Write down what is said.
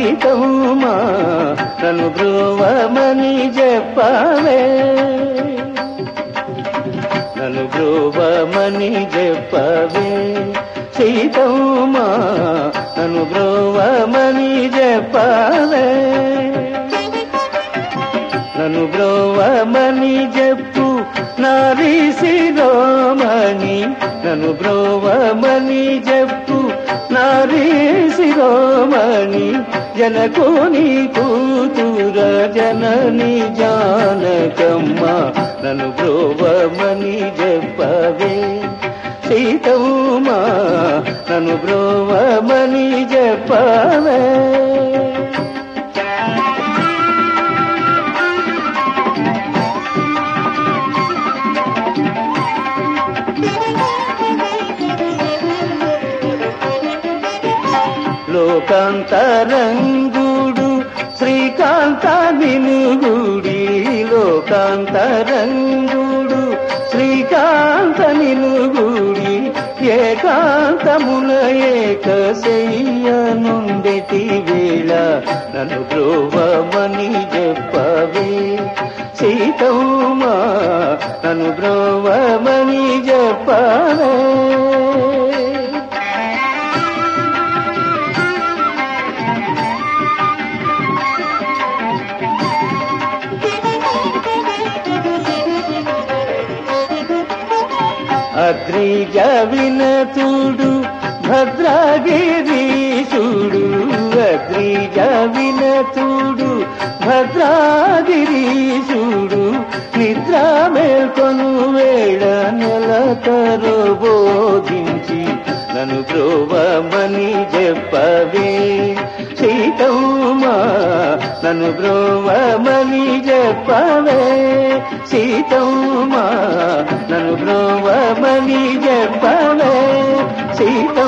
సీతమ్మా నన్ను బ్రోవమని చెప్పవే నన్ను బ్రోవమని చెప్పవే సీతమ్మా నన్ను బ్రోవమని చెప్పవే నన్ను బ్రోవమని చెప్పు నారీ శిరోమణి నన్ను బ్రోవమని చెప్పు నారీ శిరోమణి జనకోని కూతుర జనని జానకమ్మ నన్ను బ్రోవమని చెప్పవే సీతమ్మా నన్ను బ్రోవమని చెప్పవే లోకాంతరంగుడు శ్రీకాంత నినుగుడి లోకాంతరంగుడు శ్రీకాంత నినుగుడి ఏకాంతమున ఏకశయ్య నుండెటి వేళ నన్ను బ్రోవమని చెప్పవే సీతమ్మా నన్ను బ్రోవమని చెప్పవే అగ్రిజ వినతుడు భద్రాగిరీశుడు అగ్రిజ వినతుడు భద్రాగిరీశుడు నిద్ర మేల్కొను వేళ నెలతరు బోధించి నన్ను బ్రోవమని చెప్పవే సీతమ్మా నన్ను బ్రోవమని చెప్పవే సీతమ్మా నన్ను బ్రోవమని చెప్పవే సీత